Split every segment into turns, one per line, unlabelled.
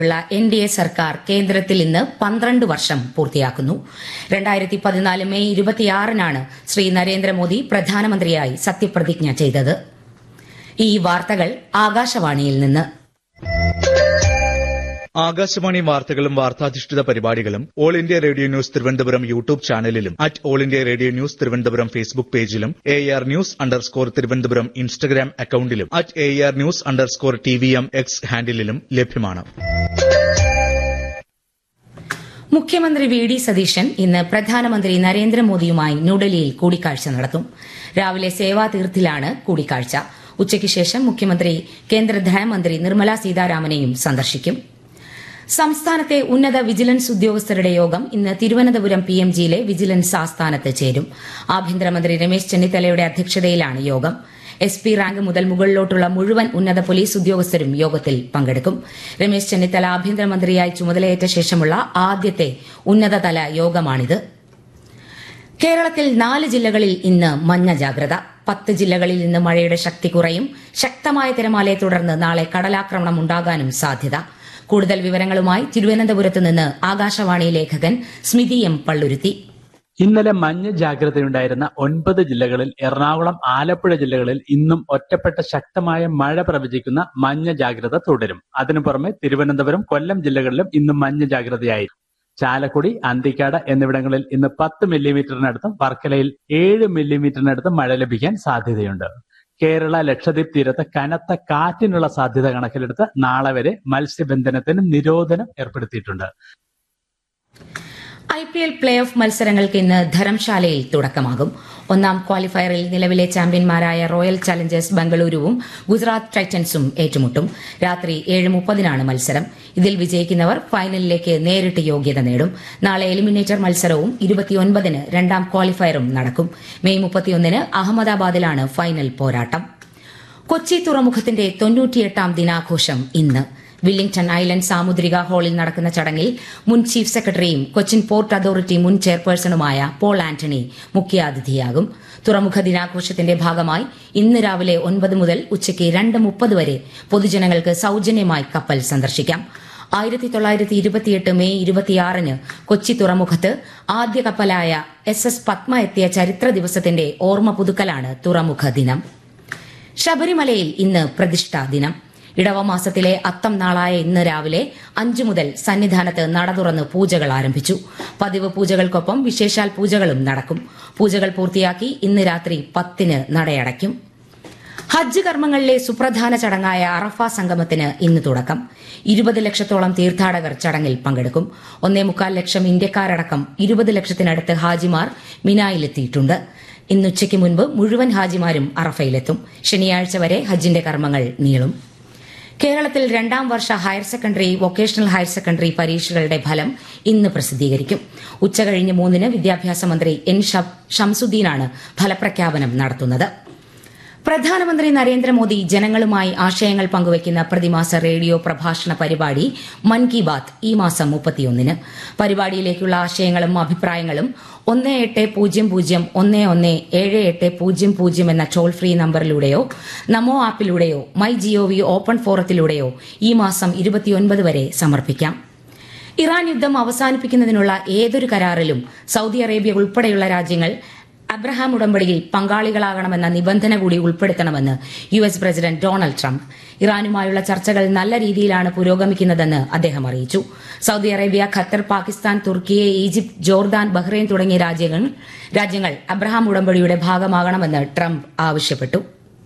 ഉള്ള N D A സർക്കാർ കേന്ദ്രത്തിൽ ഇന്ന് പന്ത്രണ്ട് വർഷം പൂർത്തിയാക്കുന്നു രണ്ടായിരത്തി പതിനാല് മെയ് ഇരുപത്തിയാറിനാണ് ശ്രീ നരേന്ദ്രമോദി പ്രധാനമന്ത്രിയായി സത്യപ്രതിജ്ഞ ചെയ്തത് ഈ വാർത്തകൾ ആകാശവാണിയിൽ നിന്ന്
ആകാശവാണി വാർത്തകളും വാർത്താധിഷ്ഠിത പരിപാടികളും all India radio news Thiruvananthapuram YouTube ചാനലിലും at all India radio news Thiruvananthapuram Facebook പേജിലും A R news underscore Thiruvananthapuram Instagram അക്കൌണ്ടിലും at A R news underscore T V M X ഹാൻഡിലും ലഭ്യമാണ്
മുഖ്യമന്ത്രി വി ഡി സതീശൻ ഇന്ന് പ്രധാനമന്ത്രി നരേന്ദ്രമോദിയുമായി ന്യൂഡൽഹിയിൽ കൂടിക്കാഴ്ച നടത്തും രാവിലെ സേവാതീർത്ഥിലാണ് കൂടിക്കാഴ്ച ഉച്ചയ്ക്ക് ശേഷം മുഖ്യമന്ത്രി കേന്ദ്ര ധനമന്ത്രി നിർമ്മല സീതാരാമനെയും സന്ദർശിക്കും സംസ്ഥാനത്തെ ഉന്നത വിജിലൻസ് ഉദ്യോഗസ്ഥരുടെ യോഗം ഇന്ന് തിരുവനന്തപുരം പി എം ജിയിലെ വിജിലൻസ് ആസ്ഥാനത്ത് ചേരും ആഭ്യന്തരമന്ത്രി രമേശ് ചെന്നിത്തലയുടെ അധ്യക്ഷതയിലാണ് യോഗം എസ് പി റാങ്ക് മുതൽ മുകളിലോട്ടുള്ള മുഴുവൻ ഉന്നത പോലീസ് ഉദ്യോഗസ്ഥരും യോഗത്തിൽ പങ്കെടുക്കും രമേശ് ചെന്നിത്തല ആഭ്യന്തരമന്ത്രിയായി ചുമതലയേറ്റ ശേഷമുള്ള ആദ്യത്തെ ഉന്നതതല യോഗമാണിത് കേരളത്തിൽ നാല് ജില്ലകളിൽ ഇന്ന് മഞ്ഞ ജാഗ്രത പത്ത് ജില്ലകളിൽ ഇന്ന് മഴയുടെ ശക്തി കുറയും ശക്തമായ തിരമാലയെ തുടർന്ന് നാളെ കടലാക്രമണം ഉണ്ടാകാനും സാധ്യത കൂടുതൽ വിവരങ്ങളുമായി തിരുവനന്തപുരത്ത് നിന്ന് ആകാശവാണി ലേഖകൻ സ്മിതി എം പള്ളുരുത്തി
ഇന്നലെ മഞ്ഞ ജാഗ്രതയുണ്ടായിരുന്ന ഒൻപത് ജില്ലകളിൽ എറണാകുളം ആലപ്പുഴ ജില്ലകളിൽ ഇന്നും ഒറ്റപ്പെട്ട ശക്തമായ മഴ പ്രവചിക്കുന്ന മഞ്ഞ ജാഗ്രത തുടരും അതിനു പുറമെ തിരുവനന്തപുരം കൊല്ലം ജില്ലകളിലും ഇന്നും മഞ്ഞ ജാഗ്രതയായിരിക്കും ചാലക്കുടി അന്തിക്കാട് എന്നിവിടങ്ങളിൽ ഇന്ന് പത്ത് മില്ലിമീറ്ററിനടുത്തും വർക്കലയിൽ ഏഴ് മില്ലിമീറ്ററിനടുത്തും മഴ ലഭിക്കാൻ സാധ്യതയുണ്ട് കേരള ലക്ഷദ്വീപ് തീരത്ത് കനത്ത കാറ്റിനുള്ള സാധ്യത കണക്കിലെടുത്ത് നാളെ വരെ മത്സ്യബന്ധനത്തിന് നിരോധനം ഏർപ്പെടുത്തിയിട്ടുണ്ട്
I P L play off മത്സരങ്ങൾക്ക് ഇന്ന് ധരംശാലയിൽ തുടക്കമാകും ഒന്നാം ക്വാളിഫയറിൽ നിലവിലെ ചാമ്പ്യന്മാരായ റോയൽ ചലഞ്ചേഴ്സ് ബംഗളൂരുവും ഗുജറാത്ത് ടൈറ്റൻസും ഏറ്റുമുട്ടും രാത്രി ഏഴ് മുപ്പതിനാണ് മത്സരം ഇതിൽ വിജയിക്കുന്നവർ ഫൈനലിലേക്ക് നേരിട്ട് യോഗ്യത നേടും നാളെ എലിമിനേറ്റർ മത്സരവും ഇരുപത്തിയൊൻപതിന് രണ്ടാം ക്വാളിഫയറും നടക്കും മെയ് മുപ്പത്തിയൊന്നിന് അഹമ്മദാബാദിലാണ് ഫൈനൽ പോരാട്ടം കൊച്ചി തുറമുഖത്തിന്റെ തൊണ്ണൂറ്റിയെട്ടാം ദിനാഘോഷം ഇന്ന് വില്ലിംഗ്ടൺ ഐലൻഡ് സാമുദ്രിക ഹാളിൽ നടക്കുന്ന ചടങ്ങിൽ മുൻ ചീഫ് സെക്രട്ടറിയും കൊച്ചിൻ പോർട്ട് അതോറിറ്റി മുൻ ചെയർപേഴ്സണുമായ പോൾ ആന്റണി മുഖ്യാതിഥിയാകും തുറമുഖ ദിനാഘോഷത്തിന്റെ ഭാഗമായി ഇന്ന് രാവിലെ ഒൻപത് മുതൽ ഉച്ചയ്ക്ക് രണ്ട് മുപ്പത് വരെ പൊതുജനങ്ങൾക്ക് സൌജന്യമായി കപ്പൽ സന്ദർശിക്കാം ആയിരത്തി തൊള്ളായിരത്തി ഇരുപത്തിയെട്ട് മെയ് ഇരുപത്തിയാറിന് കൊച്ചി തുറമുഖത്ത് ആദ്യ കപ്പലായ എസ് എസ് പത്മ എത്തിയ ചരിത്ര ദിവസത്തിന്റെ ഓർമ്മ പുതുക്കലാണ് തുറമുഖ ദിനം ശബരിമലയിൽ ഇന്ന് പ്രതിഷ്ഠാ ദിനം ഇടവമാസത്തിലെ അത്തം നാളായ ഇന്ന് രാവിലെ അഞ്ചു മുതൽ സന്നിധാനത്ത് നട തുറന്ന് പൂജകൾ ആരംഭിച്ചു പതിവ് പൂജകൾക്കൊപ്പം വിശേഷാൽ പൂജകളും നടക്കും പൂജകൾ പൂർത്തിയാക്കി ഇന്ന് രാത്രി പത്തിന് നടയടയ്ക്കും ഹജ്ജ് കർമ്മങ്ങളിലെ സുപ്രധാന ചടങ്ങായ അറഫ സംഗമത്തിന് ഇന്ന് തുടക്കം ഇരുപത് ലക്ഷത്തോളം തീർത്ഥാടകർ ചടങ്ങിൽ പങ്കെടുക്കും ഒന്നേ മുക്കാൽ ലക്ഷം ഇന്ത്യക്കാരടക്കം ഇരുപത് ലക്ഷത്തിനടുത്ത് ഹാജിമാർ മിനായിലെത്തിയിട്ടുണ്ട് ഇന്നുച്ചയ്ക്ക് മുൻപ് മുഴുവൻ ഹാജിമാരും അറഫയിലെത്തും ശനിയാഴ്ച വരെ ഹജ്ജിന്റെ കർമ്മങ്ങൾ നീളും കേരളത്തിൽ രണ്ടാം വർഷ higher secondary vocational higher secondary പരീക്ഷകളുടെ ഫലം ഇന്ന് പ്രസിദ്ധീകരിക്കും ഉച്ചകഴിഞ്ഞ് മൂന്നിന് വിദ്യാഭ്യാസ മന്ത്രി എൻ ഷംസുദ്ദീനാണ് ഫലപ്രഖ്യാപനം നടത്തുന്നത് പ്രധാനമന്ത്രി നരേന്ദ്രമോദി ജനങ്ങളുമായി ആശയങ്ങൾ പങ്കുവയ്ക്കുന്ന പ്രതിമാസ റേഡിയോ പ്രഭാഷണ പരിപാടി മൻ കി ബാത്ത് ഈ മാസം മുപ്പത്തിയൊന്നിന് പരിപാടിയിലേക്കുള്ള ആശയങ്ങളും അഭിപ്രായങ്ങളും ഒന്ന് എട്ട് പൂജ്യം പൂജ്യം ഒന്ന് ഒന്ന് ഏഴ് എട്ട് പൂജ്യം പൂജ്യം എന്ന ടോൾ ഫ്രീ നമ്പറിലൂടെയോ നമോ ആപ്പിലൂടെയോ മൈ ജിഒവി ഓപ്പൺ ഫോറത്തിലൂടെയോ ഈ മാസം ഇരുപത്തിയൊൻപത് വരെ സമർപ്പിക്കാം ഇറാൻ യുദ്ധം അവസാനിപ്പിക്കുന്നതിനുള്ള ഏതൊരു കരാറിലും സൌദി അറേബ്യ ഉൾപ്പെടെയുള്ള രാജ്യങ്ങൾ അബ്രഹാം ഉടമ്പടിയിൽ പങ്കാളികളാകണമെന്ന നിബന്ധന കൂടി ഉൾപ്പെടുത്തണമെന്ന് U S president Donald Trump ഇറാനുമായുള്ള ചർച്ചകൾ നല്ല രീതിയിലാണ് പുരോഗമിക്കുന്നതെന്ന് അദ്ദേഹം അറിയിച്ചു Saudi Arabia Qatar Pakistan Turkiye Egypt Jordan Bahrain തുടങ്ങിയ രാജ്യങ്ങൾ രാജ്യങ്ങൾ അബ്രഹാം ഉടമ്പടിയുടെ ഭാഗമാകണമെന്ന് ട്രംപ് ആവശ്യപ്പെട്ടു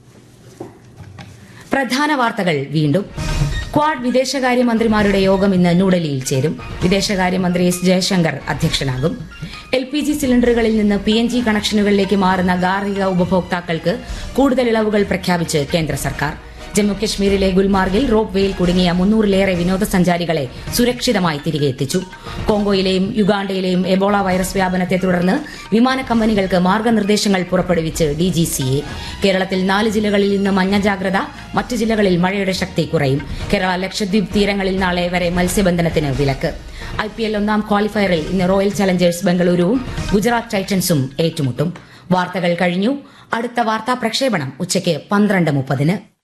പ്രധാന വാർത്തകൾ വീണ്ടും ക്വാഡ് വിദേശകാര്യമന്ത്രിമാരുടെ യോഗം ഇന്ന് ന്യൂഡൽഹിയിൽ ചേരും വിദേശകാര്യമന്ത്രി എസ് ജയശങ്കർ അധ്യക്ഷനാകും എൽ പി ജി സിലിണ്ടറുകളിൽ നിന്ന് പി എൻ ജി കണക്ഷനുകളിലേക്ക് മാറുന്ന ഗാർഹിക ഉപഭോക്താക്കൾക്ക് കൂടുതൽ ഇളവുകൾ പ്രഖ്യാപിച്ച് കേന്ദ്ര സർക്കാർ ജമ്മുകശ്മീരിലെ ഗുൽമാർഗിൽ റോപ്പ് വേയിൽ കുടുങ്ങിയ മുന്നൂറിലേറെ വിനോദസഞ്ചാരികളെ സുരക്ഷിതമായി തിരികെ എത്തിച്ചു കോങ്കോയിലെയും യുഗാണ്ടയിലെയും എബോള വൈറസ് വ്യാപനത്തെ തുടർന്ന് വിമാന കമ്പനികൾക്ക് മാർഗനിർദ്ദേശങ്ങൾ പുറപ്പെടുവിച്ച് ഡിജിസിഎ കേരളത്തിൽ നാല് ജില്ലകളിൽ ഇന്ന് മഞ്ഞ ജാഗ്രത മറ്റ് ജില്ലകളിൽ മഴയുടെ ശക്തി കുറയും കേരള ലക്ഷദ്വീപ് തീരങ്ങളിൽ നാളെ വരെ മത്സ്യബന്ധനത്തിന് വിലക്ക് ഐ പി എൽ ഒന്നാം ക്വാളിഫയറിൽ ഇന്ന് റോയൽ ചലഞ്ചേഴ്സ് ബംഗളൂരുവും ഗുജറാത്ത് ടൈറ്റൻസും ഏറ്റുമുട്ടും വാർത്തകൾ കഴിഞ്ഞു അടുത്ത വാർത്താ പ്രക്ഷേപണം ഉച്ചയ്ക്ക് പന്ത്രണ്ട് മുപ്പതിന്